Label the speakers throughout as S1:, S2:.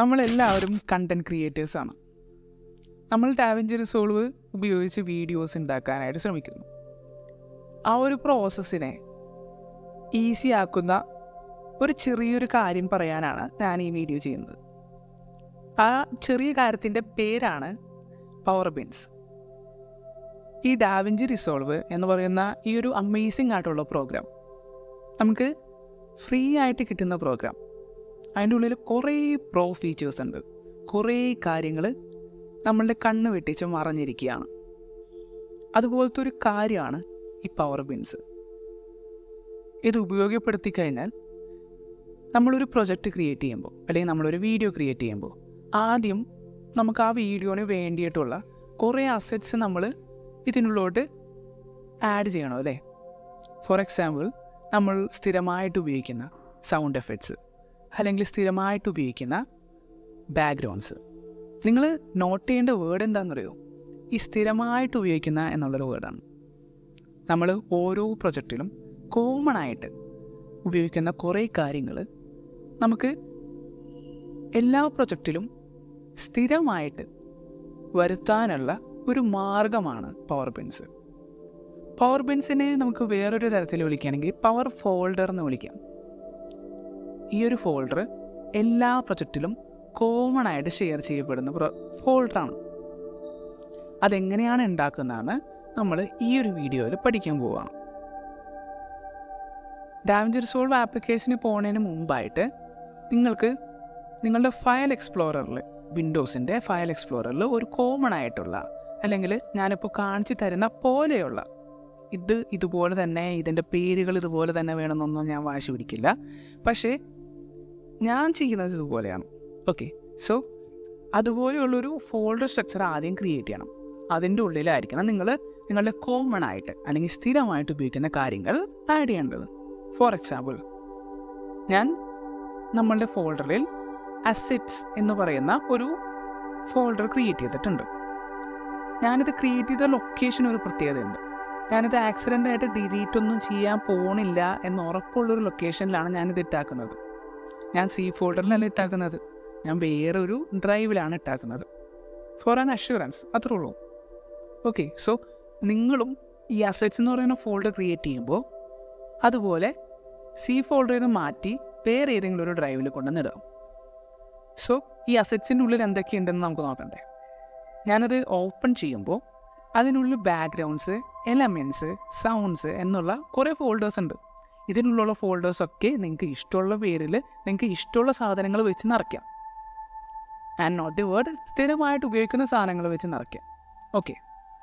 S1: നമ്മളെല്ലാവരും കണ്ടൻറ് ക്രിയേറ്റേഴ്സാണ് നമ്മൾ ടാവഞ്ച് റിസോൾവ് ഉപയോഗിച്ച് വീഡിയോസ് ഉണ്ടാക്കാനായിട്ട് ശ്രമിക്കുന്നു ആ ഒരു പ്രോസസ്സിനെ ഈസി ആക്കുന്ന ഒരു ചെറിയൊരു കാര്യം പറയാനാണ് ഞാൻ ഈ വീഡിയോ ചെയ്യുന്നത് ആ ചെറിയ കാര്യത്തിൻ്റെ പേരാണ് പവർ ബിൻസ് ഈ ഡാവിഞ്ചി റിസോൾവ് എന്ന് പറയുന്ന ഈ ഒരു അമേസിംഗ് ആയിട്ടുള്ള പ്രോഗ്രാം നമുക്ക് ഫ്രീ ആയിട്ട് കിട്ടുന്ന പ്രോഗ്രാം അതിൻ്റെ ഉള്ളിൽ കുറേ പ്രോ ഫീച്ചേഴ്സ് ഉണ്ട് കുറേ കാര്യങ്ങൾ നമ്മളുടെ കണ്ണ് വെട്ടിച്ച് മറഞ്ഞിരിക്കുകയാണ് അതുപോലത്തെ ഒരു കാര്യമാണ് ഈ പവർ ബിൻസ് ഇത് ഉപയോഗപ്പെടുത്തി കഴിഞ്ഞാൽ നമ്മളൊരു പ്രൊജക്റ്റ് ക്രിയേറ്റ് ചെയ്യുമ്പോൾ അല്ലെങ്കിൽ നമ്മളൊരു വീഡിയോ ക്രിയേറ്റ് ചെയ്യുമ്പോൾ ആദ്യം നമുക്ക് ആ വീഡിയോന് വേണ്ടിയിട്ടുള്ള കുറേ അസറ്റ്സ് നമ്മൾ ഇതിനുള്ളോട്ട് ആഡ് ചെയ്യണം അല്ലേ ഫോർ എക്സാമ്പിൾ നമ്മൾ സ്ഥിരമായിട്ട് ഉപയോഗിക്കുന്ന സൗണ്ട് എഫക്ട്സ് അല്ലെങ്കിൽ സ്ഥിരമായിട്ട് ഉപയോഗിക്കുന്ന ബാക്ക്ഗ്രൗണ്ട്സ് നിങ്ങൾ നോട്ട് ചെയ്യേണ്ട വേർഡ് എന്താണെന്നറിയോ ഈ സ്ഥിരമായിട്ട് ഉപയോഗിക്കുന്ന എന്നുള്ളൊരു വേർഡാണ് നമ്മൾ ഓരോ പ്രൊജക്റ്റിലും കോമൺ ആയിട്ട് ഉപയോഗിക്കുന്ന കുറേ കാര്യങ്ങൾ നമുക്ക് എല്ലാ പ്രൊജക്റ്റിലും സ്ഥിരമായിട്ട് വരുത്താനുള്ള ഒരു മാർഗമാണ് പവർ ബിൻസ് പവർ ബിൻസിനെ നമുക്ക് വേറൊരു തരത്തിൽ വിളിക്കുകയാണെങ്കിൽ പവർ ഫോൾഡർ എന്ന് വിളിക്കാം ഈ ഒരു ഫോൾഡർ എല്ലാ പ്രൊജക്റ്റിലും കോമൺ ആയിട്ട് ഷെയർ ചെയ്യപ്പെടുന്ന പ്രൊ ഫോൾഡറാണ് അതെങ്ങനെയാണ് ഉണ്ടാക്കുന്നതാണ് നമ്മൾ ഈ ഒരു വീഡിയോയിൽ പഠിക്കാൻ പോവുകയാണ് ഡാമേജ് റിസോൾവ് ആപ്ലിക്കേഷന് പോകുന്നതിന് മുമ്പായിട്ട് നിങ്ങൾക്ക് നിങ്ങളുടെ ഫയൽ എക്സ്പ്ലോററിൽ വിൻഡോസിൻ്റെ ഫയൽ എക്സ്പ്ലോററിൽ ഒരു കോമൺ ആയിട്ടുള്ള അല്ലെങ്കിൽ ഞാനിപ്പോൾ കാണിച്ചു തരുന്ന പോലെയുള്ള ഇത് ഇതുപോലെ തന്നെ ഇതിൻ്റെ പേരുകൾ ഇതുപോലെ തന്നെ വേണമെന്നൊന്നും ഞാൻ വാശി പിടിക്കില്ല പക്ഷേ ഞാൻ ചെയ്യുന്നത് ഇതുപോലെയാണ് ഓക്കെ സോ അതുപോലെയുള്ളൊരു ഫോൾഡർ സ്ട്രക്ചർ ആദ്യം ക്രിയേറ്റ് ചെയ്യണം അതിൻ്റെ ഉള്ളിലായിരിക്കണം നിങ്ങൾ നിങ്ങളുടെ കോമൺ ആയിട്ട് അല്ലെങ്കിൽ സ്ഥിരമായിട്ട് ഉപയോഗിക്കുന്ന കാര്യങ്ങൾ ആഡ് ചെയ്യേണ്ടത് ഫോർ എക്സാമ്പിൾ ഞാൻ നമ്മളുടെ ഫോൾഡറിൽ അസെറ്റ്സ് എന്ന് പറയുന്ന ഒരു ഫോൾഡർ ക്രിയേറ്റ് ചെയ്തിട്ടുണ്ട് ഞാനിത് ക്രിയേറ്റ് ചെയ്ത ലൊക്കേഷൻ ഒരു പ്രത്യേകതയുണ്ട് ഞാനിത് ആക്സിഡൻ്റ് ആയിട്ട് ഡിലീറ്റ് ഒന്നും ചെയ്യാൻ പോണില്ല എന്ന് ഉറപ്പുള്ളൊരു ലൊക്കേഷനിലാണ് ഞാനിത് ഇട്ടാക്കുന്നത് ഞാൻ സി ഫോൾഡറിലല്ല ഇട്ടാക്കുന്നത് ഞാൻ വേറൊരു ഡ്രൈവിലാണ് ഇട്ടാക്കുന്നത് ഫോർ ആൻ അഷുറൻസ് അത്രേ ഉള്ളൂ ഓക്കെ സോ നിങ്ങളും ഈ അസറ്റ്സ് എന്ന് പറയുന്ന ഫോൾഡർ ക്രിയേറ്റ് ചെയ്യുമ്പോൾ അതുപോലെ സി ഫോൾഡറിൽ നിന്ന് മാറ്റി വേറെ ഏതെങ്കിലും ഒരു ഡ്രൈവിൽ കൊണ്ടുവന്നിടുക സോ ഈ അസറ്റ്സിൻ്റെ ഉള്ളിൽ എന്തൊക്കെയുണ്ടെന്ന് നമുക്ക് നോക്കണ്ടേ ഞാനത് ഓപ്പൺ ചെയ്യുമ്പോൾ അതിനുള്ളിൽ ബാക്ക്ഗ്രൗണ്ട്സ് എലമെൻറ്റ്സ് സൗണ്ട്സ് എന്നുള്ള കുറേ ഫോൾഡേഴ്സ് ഉണ്ട് ഇതിനുള്ളിലുള്ള ഫോൾഡേഴ്സൊക്കെ നിങ്ങൾക്ക് ഇഷ്ടമുള്ള പേരിൽ നിങ്ങൾക്ക് ഇഷ്ടമുള്ള സാധനങ്ങൾ വെച്ച് നിറയ്ക്കാം ആൻഡ് നോട്ട് ദി വേർഡ് സ്ഥിരമായിട്ട് ഉപയോഗിക്കുന്ന സാധനങ്ങൾ വെച്ച് നിറയ്ക്കാം ഓക്കെ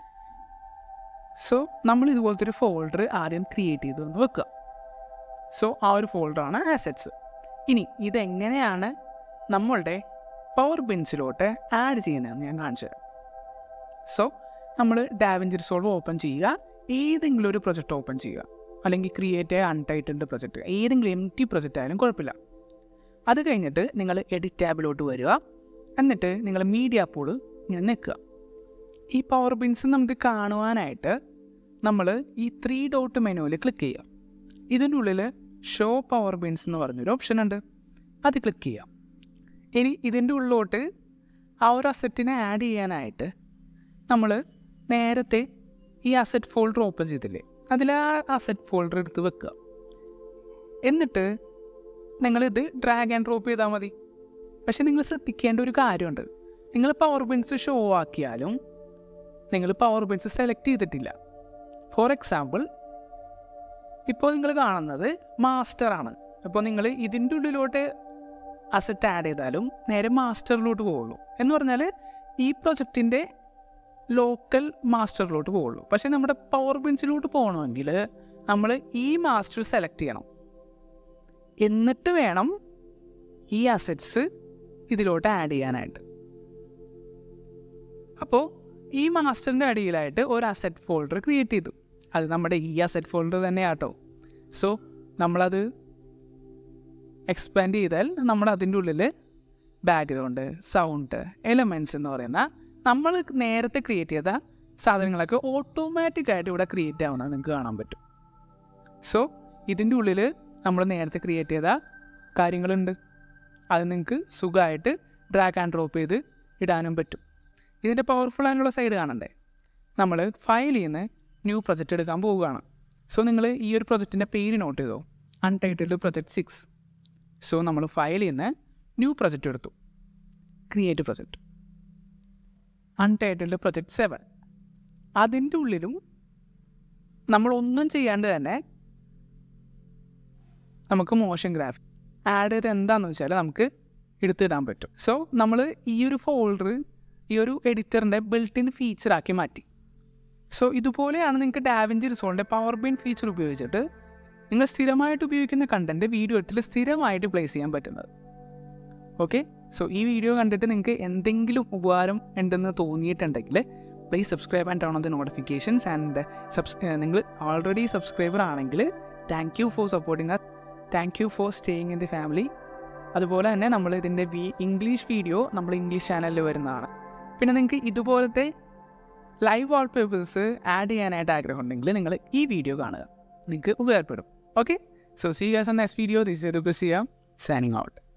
S1: സോ നമ്മൾ ഇതുപോലത്തെ ഒരു ഫോൾഡർ ആദ്യം ക്രിയേറ്റ് ചെയ്തു എന്ന് വെക്കുക സോ ആ ഒരു ഫോൾഡറാണ് ആസറ്റ്സ് ഇനി ഇതെങ്ങനെയാണ് നമ്മളുടെ പവർ ബിൻസിലോട്ട് ആഡ് ചെയ്യുന്നതെന്ന് ഞാൻ കാണിച്ചു തരാം സോ നമ്മൾ ഡാവിഞ്ച് റിസോൾവ് ഓപ്പൺ ചെയ്യുക ഏതെങ്കിലും ഒരു പ്രൊജക്റ്റ് ഓപ്പൺ ചെയ്യുക അല്ലെങ്കിൽ ക്രിയേറ്റ് ആയ അൺടൈറ്റിൽഡ് പ്രൊജക്റ്റ് ഏതെങ്കിലും എം ടി പ്രൊജക്റ്റ് ആയാലും കുഴപ്പമില്ല അത് കഴിഞ്ഞിട്ട് നിങ്ങൾ എഡിറ്റ് ടാബിലോട്ട് വരിക എന്നിട്ട് നിങ്ങൾ മീഡിയ പൂള് ഇങ്ങനെ നിൽക്കുക ഈ പവർ ബിൻസ് നമുക്ക് കാണുവാനായിട്ട് നമ്മൾ ഈ ത്രീ ഡോട്ട് മെനുവിൽ ക്ലിക്ക് ചെയ്യുക ഇതിൻ്റെ ഉള്ളിൽ ഷോ പവർ ബിൻസ് എന്ന് പറഞ്ഞൊരു ഓപ്ഷൻ ഉണ്ട് അത് ക്ലിക്ക് ചെയ്യാം ഇനി ഇതിൻ്റെ ഉള്ളിലോട്ട് ആ ഒരു അസറ്റിനെ ആഡ് ചെയ്യാനായിട്ട് നമ്മൾ നേരത്തെ ഈ അസറ്റ് ഫോൾഡർ ഓപ്പൺ ചെയ്തില്ലേ അതിൽ ആ അസറ്റ് ഫോൾഡർ എടുത്ത് വെക്കുക എന്നിട്ട് നിങ്ങളിത് ഡ്രാഗ് ആൻഡ് ഡ്രോപ്പ് ചെയ്താൽ മതി പക്ഷേ നിങ്ങൾ ശ്രദ്ധിക്കേണ്ട ഒരു കാര്യമുണ്ട് നിങ്ങൾ പവർ ബിൻസ് ഷോ ആക്കിയാലും നിങ്ങൾ പവർ ബിൻസ് സെലക്ട് ചെയ്തിട്ടില്ല ഫോർ എക്സാമ്പിൾ ഇപ്പോൾ നിങ്ങൾ കാണുന്നത് മാസ്റ്ററാണ് അപ്പോൾ നിങ്ങൾ ഇതിൻ്റെ ഉള്ളിലോട്ട് അസറ്റ് ആഡ് ചെയ്താലും നേരെ മാസ്റ്ററിലോട്ട് പോവുള്ളൂ എന്ന് പറഞ്ഞാൽ ഈ പ്രൊജക്റ്റിൻ്റെ ലോക്കൽ മാസ്റ്ററിലോട്ട് പോവുള്ളൂ പക്ഷേ നമ്മുടെ പവർ ബിൻസിലോട്ട് പോകണമെങ്കിൽ നമ്മൾ ഈ മാസ്റ്റർ സെലക്ട് ചെയ്യണം എന്നിട്ട് വേണം ഈ അസറ്റ്സ് ഇതിലോട്ട് ആഡ് ചെയ്യാനായിട്ട് അപ്പോൾ ഈ മാസ്റ്ററിൻ്റെ അടിയിലായിട്ട് ഒരു അസറ്റ് ഫോൾഡർ ക്രിയേറ്റ് ചെയ്തു അത് നമ്മുടെ ഈ അസറ്റ് ഫോൾഡർ തന്നെയാട്ടോ സോ നമ്മളത് എക്സ്പാൻഡ് ചെയ്താൽ നമ്മൾ അതിൻ്റെ ഉള്ളിൽ ബാക്ക്ഗ്രൗണ്ട് സൗണ്ട് എലമെൻറ്റ്സ് എന്ന് പറയുന്ന നമ്മൾ നേരത്തെ ക്രിയേറ്റ് ചെയ്ത സാധനങ്ങളൊക്കെ ഓട്ടോമാറ്റിക്കായിട്ട് ഇവിടെ ക്രിയേറ്റ് ആവുന്നത് നിങ്ങൾക്ക് കാണാൻ പറ്റും സോ ഇതിൻ്റെ ഉള്ളിൽ നമ്മൾ നേരത്തെ ക്രിയേറ്റ് ചെയ്ത കാര്യങ്ങളുണ്ട് അത് നിങ്ങൾക്ക് സുഖമായിട്ട് ഡ്രാഗ് ആൻഡ് ഡ്രോപ്പ് ചെയ്ത് ഇടാനും പറ്റും ഇതിൻ്റെ പവർഫുൾ ആയിട്ടുള്ള സൈഡ് കാണണ്ടേ നമ്മൾ ഫയലിൽ നിന്ന് ന്യൂ പ്രൊജക്റ്റ് എടുക്കാൻ പോവുകയാണ് സോ നിങ്ങൾ ഈ ഒരു പ്രൊജക്റ്റിൻ്റെ പേര് നോട്ട് ചെയ്തോ അൺടൈറ്റിൽഡ് പ്രൊജക്റ്റ് സിക്സ് സോ നമ്മൾ ഫയലിൽ നിന്ന് ന്യൂ പ്രൊജക്റ്റ് എടുത്തു create project untitled project seven അതിൻ്റെ ഉള്ളിലും നമ്മളൊന്നും ചെയ്യാണ്ട് തന്നെ നമുക്ക് മോഷൻ ഗ്രാഫ് ആഡ് ചെയ്ത് എന്താണെന്ന് വെച്ചാൽ നമുക്ക് എടുത്തിടാൻ പറ്റും സോ നമ്മൾ ഈ ഒരു ഫോൾഡർ ഈ ഒരു എഡിറ്ററിൻ്റെ ബിൽട്ടിൻ ഫീച്ചറാക്കി മാറ്റി സോ ഇതുപോലെയാണ് നിങ്ങൾക്ക് ഡാവിഞ്ചി റിസോളിൻ്റെ പവർ ബിൻ ഫീച്ചർ ഉപയോഗിച്ചിട്ട് നിങ്ങൾ സ്ഥിരമായിട്ട് ഉപയോഗിക്കുന്ന കണ്ടൻറ്റ് വീഡിയോ എട്ടിൽ സ്ഥിരമായിട്ട് പ്ലേസ് ചെയ്യാൻ പറ്റുന്നത് ഓക്കെ സോ ഈ വീഡിയോ കണ്ടിട്ട് നിങ്ങൾക്ക് എന്തെങ്കിലും ഉപകാരം ഉണ്ടെന്ന് തോന്നിയിട്ടുണ്ടെങ്കിൽ please subscribe and turn on the notifications and subs നിങ്ങൾ ഓൾറെഡി സബ്സ്ക്രൈബർ ആണെങ്കിൽ thank you for supporting us thank you for staying in the family അതുപോലെ തന്നെ നമ്മൾ ഇതിൻ്റെ വി ഇംഗ്ലീഷ് വീഡിയോ നമ്മൾ ഇംഗ്ലീഷ് ചാനലിൽ വരുന്നതാണ് പിന്നെ നിങ്ങൾക്ക് ഇതുപോലത്തെ ലൈവ് വാൾപേപ്പേഴ്സ് ആഡ് ചെയ്യാനായിട്ട് ആഗ്രഹമുണ്ടെങ്കിൽ നിങ്ങൾ ഈ വീഡിയോ കാണുക നിങ്ങൾക്ക് ഉപകാരപ്പെടും okay so see guys on next video this ചെയ്യാം സാനിങ് ഔട്ട്